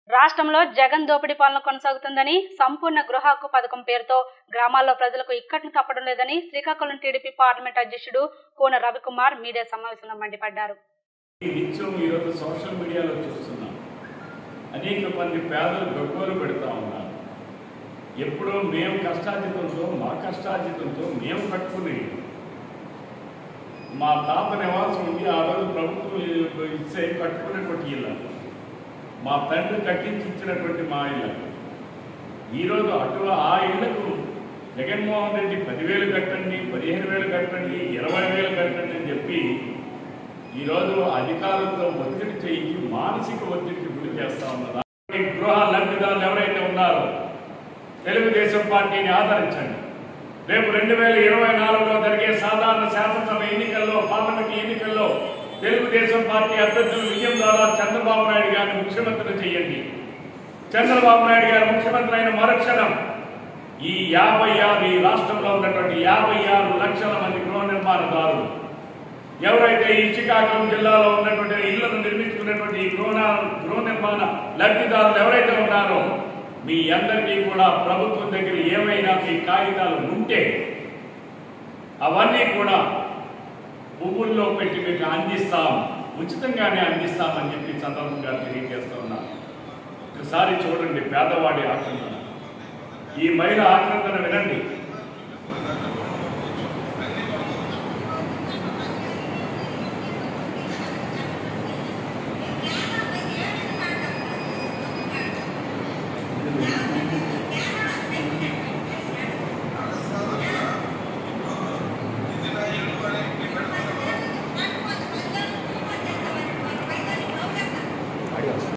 రాష్ట్రంలో జగన్ దోపిడీ పాలన కొనసాగుతుందని సంపూర్ణ గృహ హక్కు పథకం పేరుతో గ్రామాల్లో ప్రజలకు ఇక్కట్లు తప్పడం లేదని శ్రీకాకుళం టీడీపీ పార్లమెంట్ అధ్యక్షుడు కూన రవికుమార్ మీడియా సమావేశంలో మండిపడ్డారు ఈ నిత్యం ఈరోజు సోషల్ మీడియాలో చూస్తున్నాం అనేక మంది పేదలు గొప్పలు పెడతా ఉన్నారు ఎప్పుడో మేము కష్టార్జితంతో మా కష్టార్జితంతో మేము కట్టుకుని మా తాత నివాసం ఉంది ఆ రోజు ప్రభుత్వం ఇచ్చే కట్టుకునేటువంటి ఇల్లు మా తండ్రి కట్టించి ఇచ్చినటువంటి మా ఇల్లు ఈరోజు అటు ఆ ఇళ్లకు జగన్మోహన్ రెడ్డి పదివేలు కట్టండి పదిహేను వేలు కట్టండి ఇరవై వేలు కట్టండి అని చెప్పి ఈరోజు అధికారులతో ఒత్తిడి చేయించి మానసిక ఒత్తిడికి గురి చేస్తా ఉన్నారు ఈ గృహ లబ్ధిదారులు ఎవరైతే ఉన్నారో తెలుగుదేశం పార్టీని ఆదరించండి రేపు రెండు వేల ఇరవై నాలుగులో జరిగే సాధారణ శాసనసభ ఎన్నికల్లో పార్లమెంట్ ఎన్నికల్లో తెలుగుదేశం పార్టీ అభ్యర్థుల విజయం ద్వారా చంద్రబాబు నాయుడు గారిని ముఖ్యమంత్రి చేయండి చంద్రబాబు నాయుడు గారు ముఖ్యమంత్రి అయిన మరుక్షణం ఈ యాభై ఆరు ఈ రాష్ట్రంలో ఉన్నటువంటి యాభై ఆరు లక్షల మంది గృహ నిర్మాణదారులు ఎవరైతే ఈ శ్రీకాకుళం జిల్లాలో ఉన్నటువంటి ఇళ్లను నిర్మించుకున్నటువంటి ఈ గృహ గృహ నిర్మాణ లబ్ధిదారులు ఎవరైతే ఉన్నారో మీ అందరికీ కూడా ప్రభుత్వం దగ్గర ఏమైనా మీ కాగితాలు ఉంటే అవన్నీ కూడా పువ్వుల్లో పెట్టి మీకు అందిస్తాం ఉచితంగానే అందిస్తామని చెప్పి ఈ సందర్భంగా తెలియజేస్తా ఉన్నా ఒకసారి చూడండి పేదవాడి ఆక్రందన ఈ మహిళ ఆక్రందన వినండి